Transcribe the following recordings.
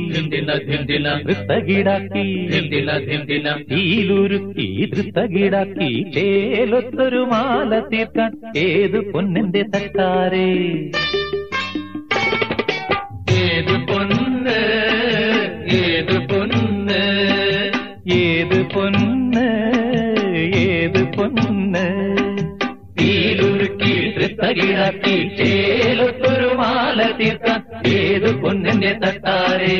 ധിന്ദിന ധിന്ദിന ധൃത്തകിടാക്കി ധിന്ദിന ധിന്ദിന തീയിലുരുക്കി ധൃത്തകിടാക്കി ചേലൊത്തൊരു മാല തീർക്കാൻ ഏത് പൊന്നിന്റെ തട്ടാരേ ഏത് പൊന്ന് ഏത് പൊന്ന് ഏത് പൊന്ന് ഏത് പൊന്ന് തീയിലുരുക്കി തകിടാക്കി ചേലൊത്തൊരു മാല തീർക്കാൻ ഏത് പൊന്നിന്റെ തട്ടാരേ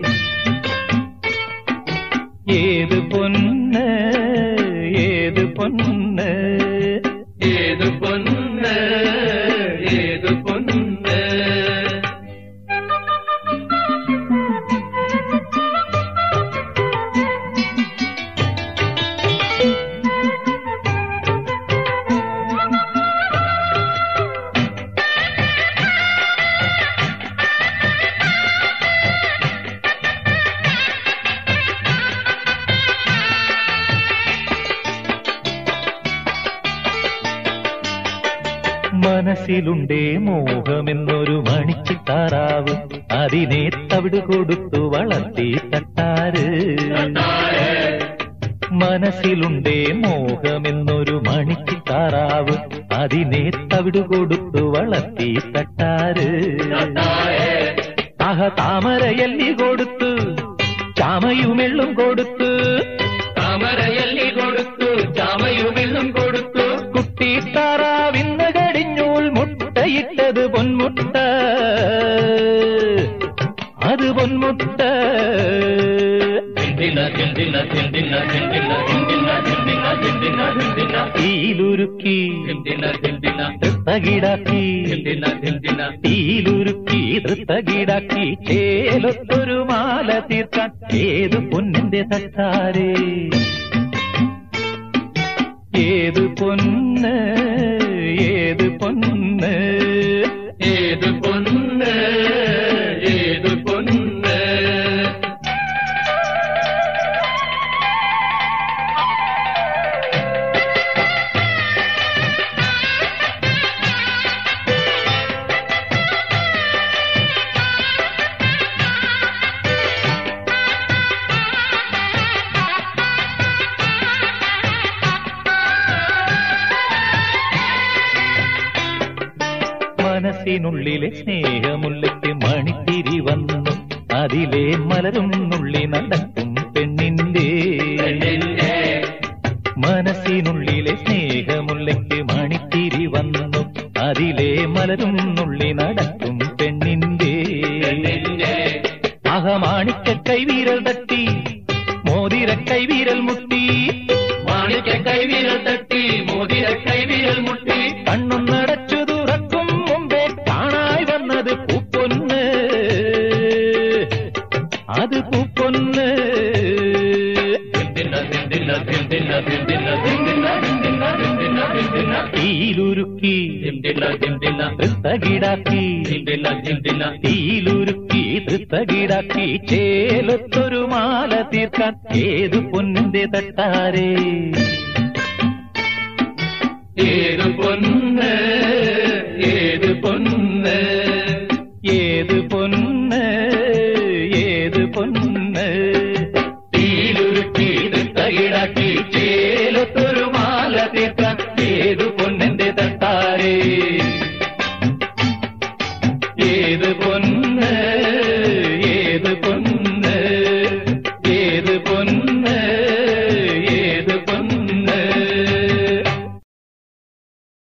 ഏത് പൊന്ന് ഏത് പൊന്ന് ഏത് പൊന്ന് ഏത് പൊന്ന് മനസ്സിലുണ്ടേ മോഹമെന്നൊരു മണിച്ചിത്താറാവ് അതിനെ തവിട് കൊടുത്തു വളർത്തി തട്ടാറ് മനസ്സിലുണ്ടേ മോഹമെന്നൊരു മണിച്ചിത്താറാവ് അതിനെ തവിട് കൊടുത്തു വളർത്തി തട്ടാറ് ആഹ താമരയല്ലി കൊടുത്തു ചാമയുമെള്ളും കൊടുത്തു താമരയല്ലി കൊടുത്തു ചാമയുമെള്ളും കൊടുത്തു കുട്ടി താറാവിന്ന് കടിഞ്ഞൂൽ മുട്ടയിട്ടത് പൊന്മുട്ട അത് പൊന്മുട്ട ധിന്ദിന ധിന്ദിന ധിന്ദിന ധിന്ദിന ധിന്ദിന ധിന്ദിന ധിന്ദിന ധിന്ദിന തീയിലുരുക്കി ധിന്ദിന ധിന്ദിന തകിടാക്കി ധിന്ദിന ധിന്ദിന തീയിലുരുക്കി തകിടാക്കി ചേലൊത്തൊരു മാല തീർക്കാൻ ഏത് പൊന്നിന്റെ തട്ടാരേ ഏത് പൊന്ന് ഏത് പൊന്ന് ഏത് പൊന്ന് ഏത് പൊന്ന് മനസ്സിനുള്ളിലെ സ്നേഹമുള്ളിക്ക് മണിത്തിരി വന്നു അതിലെ മലരും നുള്ളി നടക്കും പെണ്ണിന്റെ പെണ്ണിന്റെ മനസ്സിനുള്ളിലെ സ്നേഹമുള്ളിക്ക് മണിത്തിരി വന്നു അതിലെ മലരും നുള്ളി നടക്കും പെണ്ണിന്റെ പെണ്ണിന്റെ അഹമാണിക്ക കൈവീരൽ തട്ടി മോതിര കൈവീരൽ മുട്ടി മാണിക്ക കൈവിരൽ തട്ടി മോതിര കൈവിരൽ മുട്ടി കണ്ണൊന്നടച്ചു തുറക്കും മുമ്പേ കാണായി വന്നത് പൂപ്പൊന്ന് അത് പൂപ്പൊന്ന് ധിന്ദിന ധിന്ദിന ധിന്ദിന ധിന്ദിന ധിന്ദിന ധിന്ദിന ധിന്ദിന ധിന്ദിന തീയിലുരുക്കി ധിന്ദിന ധിന്ദിന തകിടാക്കി ധിന്ദിന ധിന്ദിന തീയിലുരുക്കി തകിടാക്കി ചേലത്തൊരു മാല തീർക്കാൻ ഏത് പൊന്നിന്റെ തട്ടാരേ ഏത് പൊന്ന് ഏത് പൊന്ന് ഏത് പൊന്ന് ഏത് പൊന്ന് തീയിലുരുക്കി തകിടാക്കി